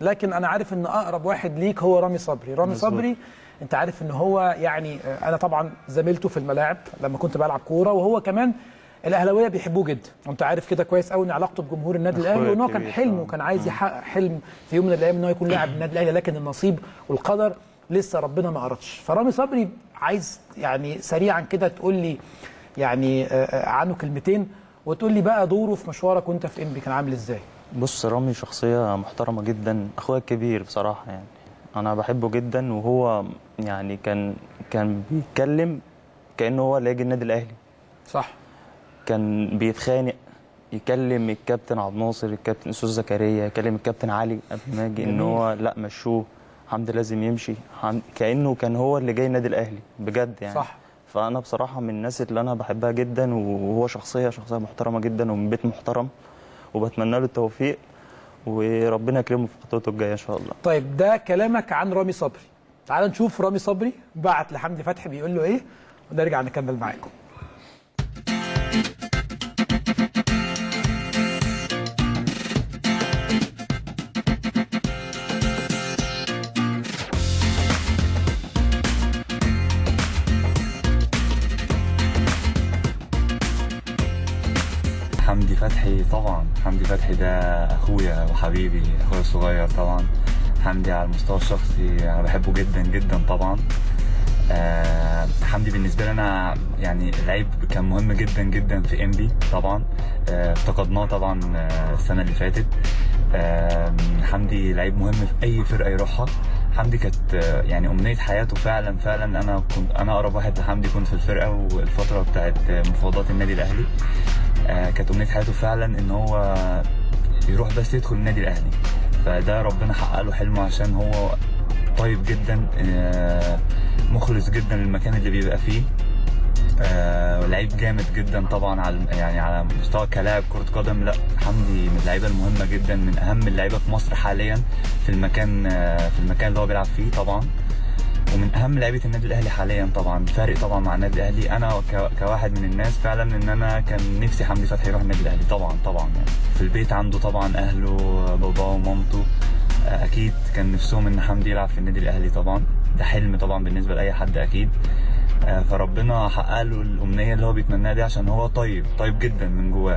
لكن انا عارف ان اقرب واحد ليك هو رامي صبري رامي مظبوط. صبري انت عارف ان هو يعني آه، انا طبعا زميلته في الملاعب لما كنت بلعب كوره وهو كمان الاهلاويه بيحبوه جدا وانت عارف كده كويس قوي ان علاقته بجمهور النادي أخويا الاهلي وان هو كان الكبير حلمه طبعاً. كان عايز يحقق حلم في يوم من الايام ان هو يكون لاعب النادي الاهلي لكن النصيب والقدر لسه ربنا ما اردش فرامي صبري عايز يعني سريعا كده تقول لي يعني آه، آه، عنه كلمتين وتقول لي بقى دوره في مشوارك وانت في انبي كان عامل ازاي بص رامي شخصية محترمة جدا أخويا الكبير بصراحة يعني أنا بحبه جدا وهو يعني كان كان بيتكلم كأنه هو اللي يجي النادي الأهلي صح كان بيتخانق يكلم الكابتن عبد الناصر الكابتن استاذ زكريا يكلم الكابتن علي قبل ما يجي ان جميل. هو لا مشوه حمدي لازم يمشي حم... كانه كان هو اللي جاي النادي الاهلي بجد يعني صح. فانا بصراحه من الناس اللي انا بحبها جدا وهو شخصيه شخصيه محترمه جدا ومن بيت محترم وبتمنى له التوفيق وربنا يكرمه في خطوته الجايه ان شاء الله طيب ده كلامك عن رامي صبري تعال نشوف رامي صبري بعت لحمدي فتحي بيقول له ايه ونرجع نكمل معاكم حمدي فتحي طبعا حمدي فتحي ده اخويا وحبيبي اخويا الصغير طبعا حمدي على المستوى الشخصي انا بحبه جدا جدا طبعا آه حمدي بالنسبه لي انا يعني لعيب كان مهم جدا جدا في انبي طبعا آه افتقدناه طبعا آه السنه اللي فاتت آه حمدي لعيب مهم في اي فرقه يروحها حمدي كانت آه، يعني امنيه حياته فعلا فعلا انا كنت انا اقرب واحد لحمدي كنت في الفرقه والفتره بتاعت آه، مفاوضات النادي الاهلي آه، كانت امنيه حياته فعلا ان هو يروح بس يدخل النادي الاهلي فده ربنا حقق له حلمه عشان هو طيب جدا آه، مخلص جدا للمكان اللي بيبقى فيه آه، لعيب جامد جدا طبعا على يعني على مستوى كلاعب كرة قدم لا حمدي من اللعيبة المهمة جدا من أهم اللعيبة في مصر حاليا في المكان آه، في المكان اللي هو بيلعب فيه طبعا ومن اهم لعيبه النادي الاهلي حاليا طبعا فارق طبعا مع النادي الاهلي انا ك- كواحد من الناس فعلا ان انا كان نفسي حمدي فتحي يروح النادي الاهلي طبعا طبعا يعني في البيت عنده طبعا اهله باباه ومامته آه، اكيد كان نفسهم ان حمدي يلعب في النادي الاهلي طبعا ده حلم طبعا بالنسبه لاي حد اكيد آه، فربنا حقق له الامنيه اللي هو بيتمناها دي عشان هو طيب طيب جدا من جواه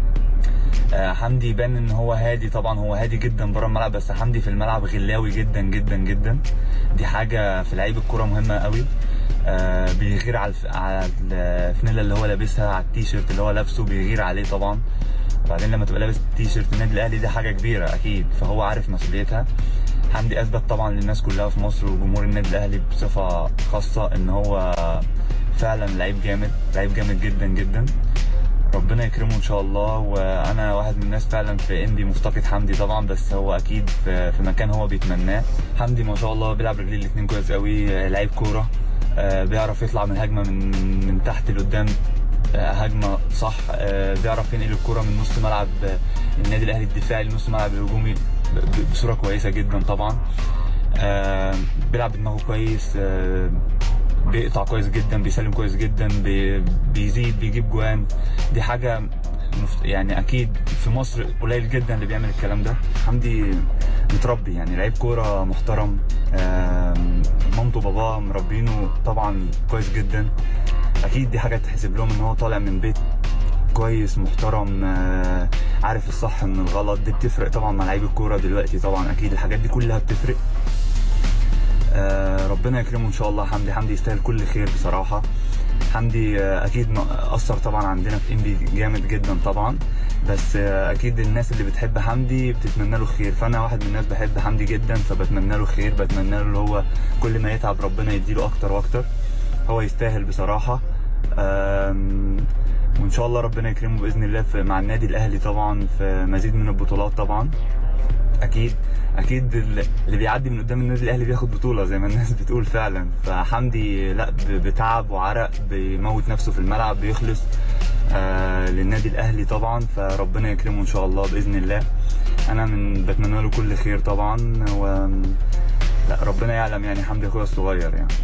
آه، حمدي يبان ان هو هادي طبعا هو هادي جدا بره الملعب بس حمدي في الملعب غلاوي جدا جدا جدا دي حاجه في لعيب الكوره مهمه قوي آه، بيغير على الف- على الفانيلا اللي هو لابسها على التيشيرت اللي هو لابسه بيغير عليه طبعا وبعدين لما تبقى لابس تيشيرت النادي الاهلي دي حاجه كبيره اكيد فهو عارف مسؤوليتها حمدي اثبت طبعا للناس كلها في مصر وجمهور النادي الاهلي بصفه خاصه ان هو فعلا لعيب جامد لعيب جامد جدا جدا ربنا يكرمه ان شاء الله وانا واحد من الناس فعلا في اندي مفتقد حمدي طبعا بس هو اكيد في في مكان هو بيتمناه حمدي ما شاء الله بيلعب رجليه الاثنين كويس قوي آه، لعيب كوره آه، بيعرف يطلع من الهجمه من من تحت لقدام آه، هجمه صح آه، بيعرف ينقل الكوره من نص ملعب آه، النادي الاهلي الدفاعي لنص ملعب الهجومي ب- ب- بصوره كويسه جدا طبعا آه، بيلعب بدماغه كويس آه، بيقطع كويس جدا بيسلم كويس جدا بي- بيزيد بيجيب جوان دي حاجه مف- يعني اكيد في مصر قليل جدا اللي بيعمل الكلام ده حمدي متربي يعني لعيب كوره محترم آم، مامته وباباه مربينه طبعا كويس جدا اكيد دي حاجه تحسب لهم ان هو طالع من بيت كويس محترم آه، عارف الصح من الغلط دي بتفرق طبعا مع لعيب الكوره دلوقتي طبعا اكيد الحاجات دي كلها بتفرق آه، ربنا يكرمه ان شاء الله حمدي حمدي يستاهل كل خير بصراحه حمدي آه، اكيد م- اثر طبعا عندنا في انبي جامد جدا طبعا بس آه، اكيد الناس اللي بتحب حمدي بتتمنى له خير فانا واحد من الناس بحب حمدي جدا فبتمنى له خير بتمنى له اللي هو كل ما يتعب ربنا يديله اكتر واكتر هو يستاهل بصراحه آم، وان شاء الله ربنا يكرمه باذن الله في مع النادي الاهلي طبعا في مزيد من البطولات طبعا اكيد اكيد اللي بيعدي من قدام النادي الاهلي بياخد بطوله زي ما الناس بتقول فعلا فحمدي لا ب- بتعب وعرق بيموت نفسه في الملعب بيخلص آه للنادي الاهلي طبعا فربنا يكرمه ان شاء الله باذن الله انا من بتمنى له كل خير طبعا و لا ربنا يعلم يعني حمدي اخويا الصغير يعني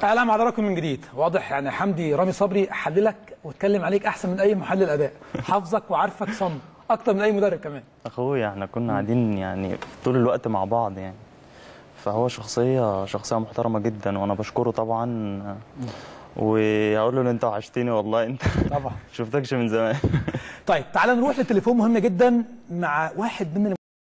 اهلا مع حضراتكم من جديد واضح يعني حمدي رامي صبري حللك واتكلم عليك احسن من اي محلل اداء حافظك وعارفك صم اكتر من اي مدرب كمان اخويا احنا كنا قاعدين يعني طول الوقت مع بعض يعني فهو شخصيه شخصيه محترمه جدا وانا بشكره طبعا وهقول له إن انت وحشتني والله انت طبعا شفتكش من زمان طيب تعالى نروح لتليفون مهم جدا مع واحد من